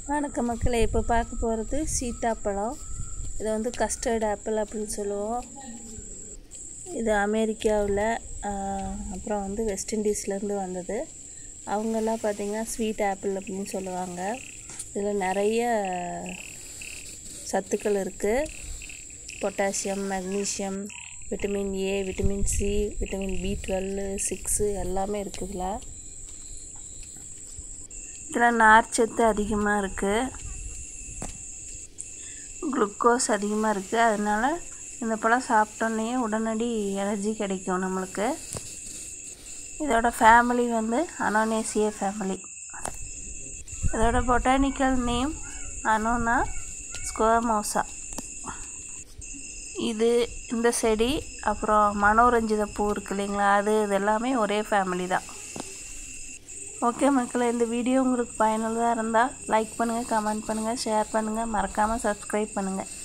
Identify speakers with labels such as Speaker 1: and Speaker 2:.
Speaker 1: வணக்கம் மக்களே இப்போ பார்க்க போகிறது சீத்தாப்பழம் இதை வந்து கஸ்டர்ட் ஆப்பிள் அப்படின்னு சொல்லுவோம் இது அமெரிக்காவில் அப்புறம் வந்து வெஸ்ட் இண்டீஸ்லேருந்து வந்தது அவங்கெல்லாம் பார்த்திங்கன்னா ஸ்வீட் ஆப்பிள் அப்படின்னு சொல்லுவாங்க இதில் நிறைய சத்துக்கள் இருக்குது potassium magnesium vitamin A vitamin C vitamin B twelve six எல்லாமே இருக்குதுல இதில் நார்ச்சத்து அதிகமாக இருக்குது குளுக்கோஸ் அதிகமாக இருக்குது அதனால் இந்த பழம் சாப்பிட்டோன்னே உடனடி எனர்ஜி கிடைக்கும் நம்மளுக்கு இதோட ஃபேமிலி வந்து அனோனேசிய ஃபேமிலி இதோட பொட்டானிக்கல் நேம் அனோனா ஸ்கோமோசா இது இந்த செடி அப்புறம் மனோரஞ்சித பூ இருக்கு இல்லைங்களா அது இது எல்லாமே ஒரே ஃபேமிலி தான் ஓகே மக்களே இந்த வீடியோ உங்களுக்கு பயனுள்ளதாக இருந்தால் லைக் பண்ணுங்கள் கமெண்ட் பண்ணுங்கள் ஷேர் பண்ணுங்கள் மறக்காமல் சப்ஸ்கிரைப் பண்ணுங்கள்